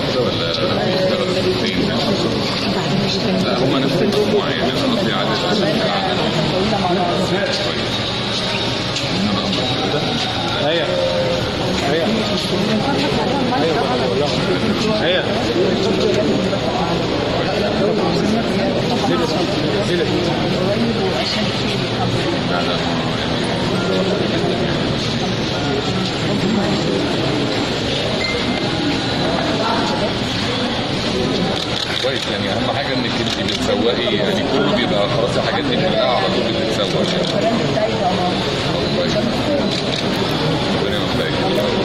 واحده ولا ثلاث اثنين لا هم نفس المجموعه يعني انا قصدي عدد كويس انما امر كده هيا هيا هيا لا لا كويس يعني اهم حاجه انك انت بتسوقي يعني كله بيبقى خلاص الحاجات دي كلها على طول بتتسوق يعني كويس ربنا يوفقك